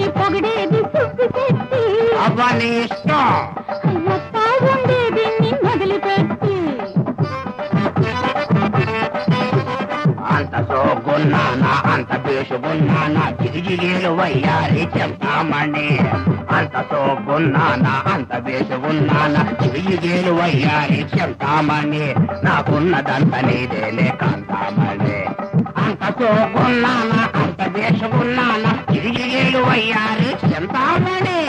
ఏమని పొగిడేది సుబ్బి పెట్టి అబ్బా నీ ఇష్టం అయ్యప్ప ఉండేది నిన్ను వదిలిపెట్టి అంత సోగున్నానా అంత బేసుగున్నానా జిగిజిగేలు వయ్యారి చెప్తామని అంత సోగున్నానా అంత బేసుగున్నానా జిగిజిగేలు వయ్యారి చెప్తామని నాకున్నదంత నీదేలే కాంతామని అంత సోగున్నానా అంత బేసుగున్నానా జిగిజిగేలు వయ్యారి చెప్తామని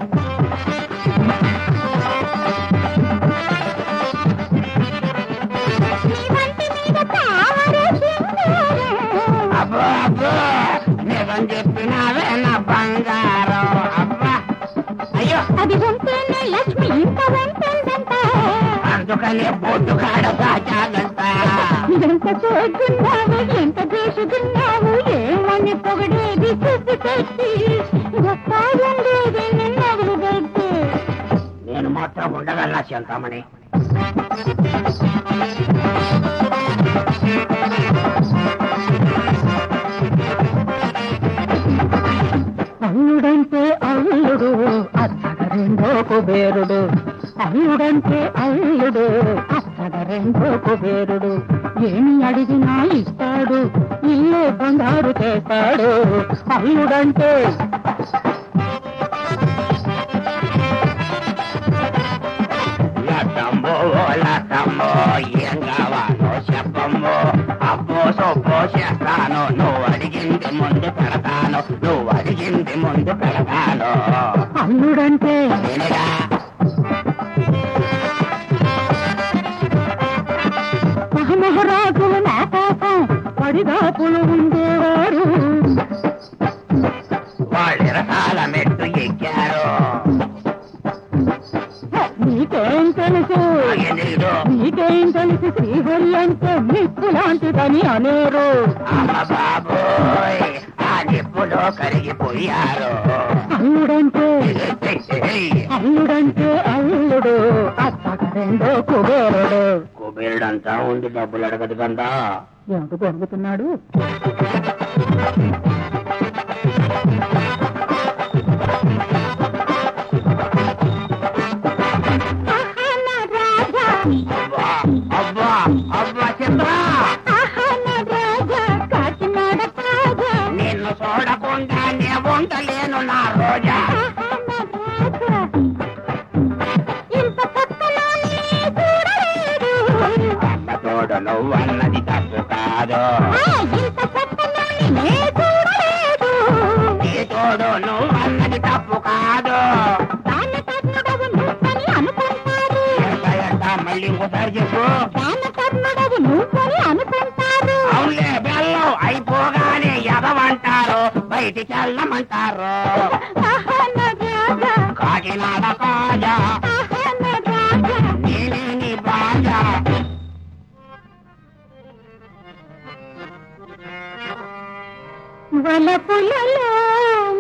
నీ వంటి మీద తామరే సింగారం. అబ్బో అబ్బో నిజం చెప్పినావే నా బంగారం అబ్బా అయ్యో అది ఉంటేనే లక్ష్మి ఇంత ఉంటుందంట అందుకనే బొడ్డు కాడ సాచాలంట ఎంత చూస్తున్నావు ఎంత చేసుకున్నావు ఏమని పొగడేది సుబ్బి పెట్టి గొప్ప ఉండేది నిన్ను వదిలిపెట్టి నేను మాత్రం ఉండగలనా చెంతామని అల్లుడంటే అల్లుడు అత్తగ రెండో కుబేరుడు అల్లుడంటే అల్లుడు అత్తగ రెండో కుబేరుడు ఏమి అడిగినా ఇస్తాడు ఇల్లే బంగారు చేస్తాడు అల్లుడంటే లతమ్మో లతమ్మో ఏం కావాలో చెప్పమ్మో అబ్బో సొప్పో చేస్తాను నువ్వు అడిగింది ముందు పెడతాను నువ్వు అడిగింది ముందు పెడతాను అల్లుడంటే నేనేగా మహమహరాజులు నా కోసం పడిగాపులు ఉండేవారు వాళ్ళు రకాల మెట్టు ఎక్కారు నీకేం తెలుసు నాకేం తెలీదు నీకేం తెలుసు శ్రీహరి అంటే నిప్పు లాంటిదని అనేరు అమ్మ బాబోయ్ ఆ నిప్పులో కరిగిపోయారు అల్లుడంటే అల్లుడంటే అల్లుడు అత్తగ రెండో కుబేరుడు కుబేరుడంతా ఉండి డబ్బులు అడగదు కదా ఏమిటి జరుగుతున్నాడు అబ్బా అబ్బా అబ్బా చంద్ర నిన్ను చూడకుండా నే ఉండలేను నా రోజా అమ్మ తోడు నువ్వు అన్నది తప్పు కాదు నీ తోడు నువ్వు అన్నది తప్పు కాదు ఎంత ఎంత మళ్ళీ ఇంకోసారి చెప్పు అనుకుంటారు అవునులే బెల్లం అయిపోగానే ఎదవంటారు బయటికి వెళ్ళమంటారు కాకినాడ కాజా నేనే నీ బాజా వలపులలో